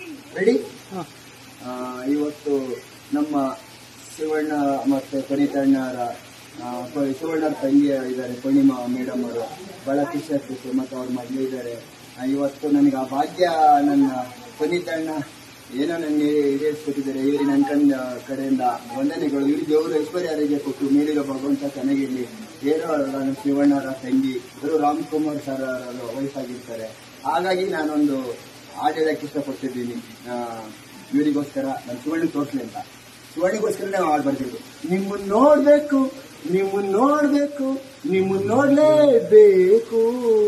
Ready ಹಾ. ಇವತ್ತು ನಮ್ಮ ಶಿವಣ್ಣ ಮತ್ತೆ ಪುನೀತಣ್ಣರ ಆ, ಪ- ಶಿವಣ್ಣರ ತಂಗಿ ಇದ್ದಾರೆ ಪೂರ್ಣಿಮಾ ಮೇಡಮ್ ಅವರು ಬಹಳ ಖುಷಿ ಆಗ್ತಿತ್ತು ಮತ್ತೆ ಅವ್ರ ಮಗಳು ಇದ್ದಾರೆ ಆ, ಇವತ್ತು ನನಗೆ ಆ ಭಾಗ್ಯ ನನ್ನ ಪುನೀತಣ್ಣ ಏನೋ ನನಗೆ ಈಡೇರಿಸ್ಕೊಟ್ಟಿದ್ದಾರೆ ಇವ್ರಿಗೆ ನನ್ನ ಕಣ್ಣ ಕಡೆಯಿಂದ ವಂದನೆಗಳು ಇವ್ರಿಗೆ ದೇವರು ಐಶ್ವರ್ಯ ಆರೋಗ್ಯ ಕೊಟ್ಟು ಮೇಲಿರೋ ಭಗವಂತ ಚೆನ್ನಾಗಿರ್ಲಿ ಏನೋ ನನ್ನ ಶಿವಣ್ಣರ ತಂಗಿ ಇವರು ರಾಮ್ಕುಮಾರ್ ಸರ್ ಅವರ ವಯಸ್ಸಾಗಿರ್ತಾರೆ ಹಾಗಾಗಿ ನಾನೊಂದು ಹಾಡು ಹೇಳಕ್ಕೆ ಇಷ್ಟಪಡ್ತಿದ್ದೀನಿ ಆ, ಇವರಿಗೋಸ್ಕರ ನಾನು ಶಿವಣ್ಣಿಗೆ ತೋರಿಸ್ಲಿ ಅಂತ ಶಿವಣ್ಣಿಗೋಸ್ಕರ ನಾವು ಹಾಡು ಬರ್ತಿದ್ದು ನಿಮ್ಮನ್ನ ನೋಡ್ಬೇಕು ನಿಮ್ಮನ್ನ ನೋಡ್ಬೇಕು ನಿಮ್ಮನ್ನ ನೋಡ್ಲೇಬೇಕು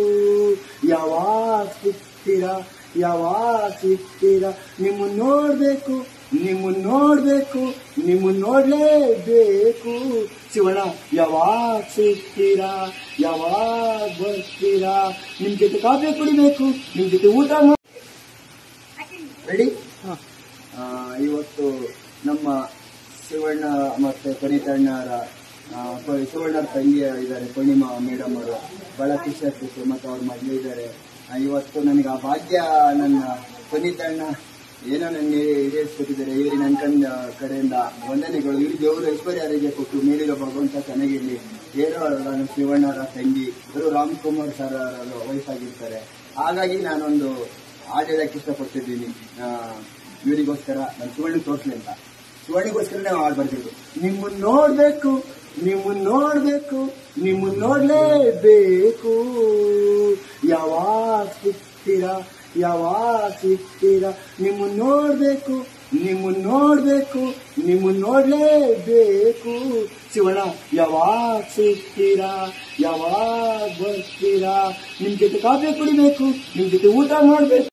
ಯಾವಾಗ ಸಿಗ್ತೀರಾ ಯಾವಾಗ ಸಿಗ್ತೀರಾ ನಿಮ್ಮನ್ನ ನೋಡ್ಬೇಕು ನಿಮ್ಮನ್ನ ನೋಡ್ಬೇಕು ನಿಮ್ಮನ್ನ ನೋಡ್ಲೇಬೇಕು ಶಿವಣ್ಣ ಯಾವಾಗ ಸಿಗ್ತೀರಾ ಯಾವಾಗ ಬರ್ತೀರಾ ನಿಮ್ ಜೊತೆ ಕಾಫಿ ಕುಡಿಬೇಕು ನಿಮ್ ಜೊತೆ ಊಟ ಮಾಡಿ ರೆಡಿ ಹಾ. ಆ, ಇವತ್ತು ನಮ್ಮ ಶಿವಣ್ಣ ಮತ್ತೆ ಪುನೀತಣ್ಣರ ಆ, ಪ- ಶಿವಣ್ಣರ ತಂಗಿ ಇದ್ದಾರೆ ಪೂರ್ಣಿಮಾ ಮೇಡಮ್ ಅವರು ಬಹಳ ಖುಷಿ ಆಗ್ತಿತ್ತು ಮತ್ತೆ ಅವ್ರ ಮಗಳು ಇದ್ದಾರೆ ಆ, ಇವತ್ತು ನನಗೆ ಆ ಭಾಗ್ಯ ನನ್ನ ಪುನೀತಣ್ಣ ಏನೋ ನನಗೆ ಈಡೇರಿಸ್ಕೊಟ್ಟಿದ್ದಾರೆ ಇವ್ರಿಗೆ ನನ್ನ ಕಣ್ಣ ಕಡೆಯಿಂದ ವಂದನೆಗಳು ಇವ್ರಿಗೆ ದೇವರು ಐಶ್ವರ್ಯ ಆರೋಗ್ಯ ಕೊಟ್ಟು ಮೇಲಿರೋ ಭಗವಂತ ಚೆನ್ನಾಗಿರ್ಲಿ ಏನೋ ನನ್ನ ಶಿವಣ್ಣರ ತಂಗಿ ಇವರು ರಾಮ್ಕುಮಾರ್ ಸರ್ ಅವರ ವಯಸ್ಸಾಗಿರ್ತಾರೆ ಹಾಗಾಗಿ ನಾನೊಂದು ಹಾಡು ಹೇಳಕ್ಕೆ ಇಷ್ಟಪಡ್ತಿದ್ದೀನಿ ಆ, ಇವರಿಗೋಸ್ಕರ ನಾನು ಶಿವಣ್ಣಿಗೆ ತೋರಿಸ್ಲಿ ಅಂತ ಶಿವಣ್ಣಿಗೋಸ್ಕರ ನಾವು ಹಾಡು ಬರ್ತಿದ್ದು ನಿಮ್ಮನ್ನ ನೋಡ್ಬೇಕು ನಿಮ್ಮನ್ನ ನೋಡ್ಬೇಕು ನಿಮ್ಮನ್ನ ನೋಡ್ಲೇಬೇಕು ಯಾವಾಗ ಸಿಗ್ತೀರಾ ಯಾವಾಗ ಸಿಗ್ತೀರಾ ನಿಮ್ಮನ್ನ ನೋಡ್ಬೇಕು ನಿಮ್ಮನ್ನ ನೋಡ್ಬೇಕು ನಿಮ್ಮನ್ನ ನೋಡ್ಲೇಬೇಕು ಶಿವಣ್ಣ ಯಾವಾಗ ಸಿಗ್ತೀರಾ ಯಾವಾಗ ಬರ್ತೀರಾ ನಿಮ್ ಜೊತೆ ಕಾಫಿ ಕುಡಿಬೇಕು ನಿಮ್ ಜೊತೆ ಊಟ ಮಾಡ್ಬೇಕು